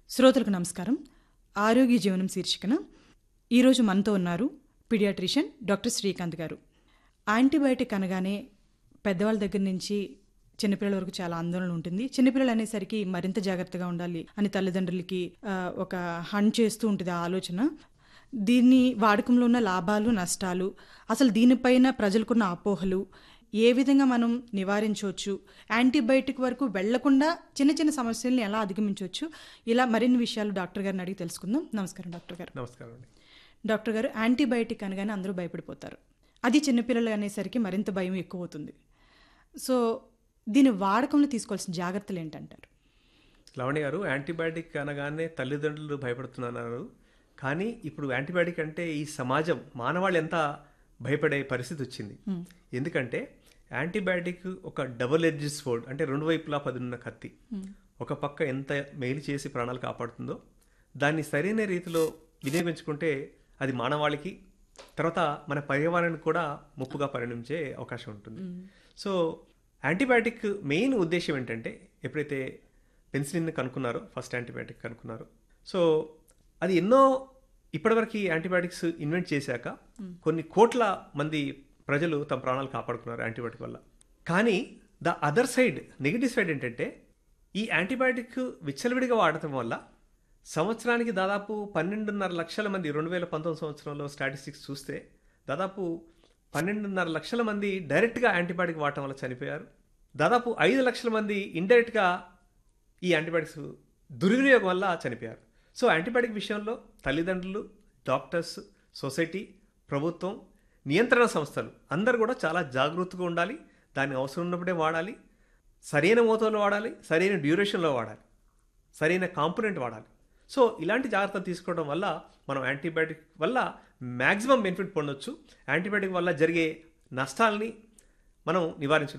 శ్రోతలకు నమస్కారం ఆరోగ్య జీవనం శీర్షికన ఈరోజు మనతో ఉన్నారు పీడియాట్రిషియన్ డాక్టర్ శ్రీకాంత్ గారు యాంటీబయాటిక్ అనగానే పెద్దవాళ్ళ దగ్గర నుంచి చిన్నపిల్లల వరకు చాలా ఆందోళన ఉంటుంది చిన్నపిల్లలు అనేసరికి మరింత జాగ్రత్తగా ఉండాలి అని తల్లిదండ్రులకి ఆ, ఒక హండ్ చేస్తూ ఉంటుంది ఆ ఆలోచన దీన్ని వాడకంలో ఉన్న లాభాలు నష్టాలు అసలు దీనిపైన ప్రజలకున్న అపోహలు ఏ విధంగా మనం నివారించవచ్చు యాంటీబయాటిక్ వరకు వెళ్లకుండా చిన్న చిన్న సమస్యల్ని ఎలా అధిగమించవచ్చు ఇలా మరిన్ని విషయాలు డాక్టర్ గారిని అడిగి తెలుసుకుందాం నమస్కారం డాక్టర్ గారు నమస్కారం అండి డాక్టర్ గారు యాంటీబయాటిక్ అనగానే అందరూ భయపడిపోతారు అది చిన్నపిల్లలు అనేసరికి మరింత భయం ఎక్కువ అవుతుంది సో దీని వాడకంలో తీసుకోవాల్సిన జాగ్రత్తలు ఏంటంటారు లవణి గారు యాంటీబయాటిక్ అనగానే తల్లిదండ్రులు భయపడుతున్నారు కానీ ఇప్పుడు యాంటీబయాటిక్ అంటే ఈ సమాజం మానవాళి ఎంత భయపడే పరిస్థితి వచ్చింది ఎందుకంటే యాంటీబయాటిక్ ఒక డబుల్ ఎడ్జ్ స్వోర్డ్ అంటే రెండు వైపులా పదున్న కత్తి ఒక పక్క ఎంత మేలు చేసి ప్రాణాలు కాపాడుతుందో దాన్ని సరైన రీతిలో వినియోగించుకుంటే అది మానవాళికి తర్వాత మన పర్యావరణానికి కూడా ముప్పుగా పరిణమించే అవకాశం ఉంటుంది సో యాంటీబయాటిక్ మెయిన్ ఉద్దేశం ఏంటంటే ఎప్పుడైతే పెన్సిలిన్ కనుక్కున్నారో ఫస్ట్ యాంటీబయాటిక్ కనుక్కున్నారో సో అది ఎన్నో ఇప్పటివరకు యాంటీబయాటిక్స్ ఇన్వెంట్ చేశాక కొన్ని కోట్ల మంది ప్రజలు తమ ప్రాణాలు కాపాడుకున్నారు యాంటీబయాటిక్ వల్ల కానీ the other side negative side ఏంటంటే ఈ యాంటీబయాటిక్ విచ్చలవిడిగా వాడటం వల్ల సంవత్సరానికి దాదాపు పన్నెండున్నర లక్షల మంది రెండు వేల పంతొమ్మిది సంవత్సరంలో స్టాటిస్టిక్స్ చూస్తే దాదాపు పన్నెండున్నర లక్షల మంది డైరెక్ట్గా యాంటీబయాటిక్ వాడటం వల్ల చనిపోయారు దాదాపు ఐదు లక్షల మంది ఇండైరెక్ట్గా ఈ యాంటీబయాటిక్స్ దుర్వినియోగం వల్ల చనిపోయారు సో యాంటీబయాటిక్ విషయంలో తల్లిదండ్రులు డాక్టర్స్ సొసైటీ ప్రభుత్వం నియంత్రణ సంస్థలు అందరూ కూడా చాలా జాగృతగా ఉండాలి దాన్ని అవసరం ఉన్నప్పుడే వాడాలి సరైన మోతాదులో వాడాలి సరైన డ్యూరేషన్లో వాడాలి సరైన కాంపోనెంట్ వాడాలి సో ఇలాంటి జాగ్రత్తలు తీసుకోవడం వల్ల మనం యాంటీబయాటిక్ వల్ల మ్యాక్సిమం బెనిఫిట్ పొందొచ్చు యాంటీబయాటిక్ వల్ల జరిగే నష్టాలని మనం నివారించ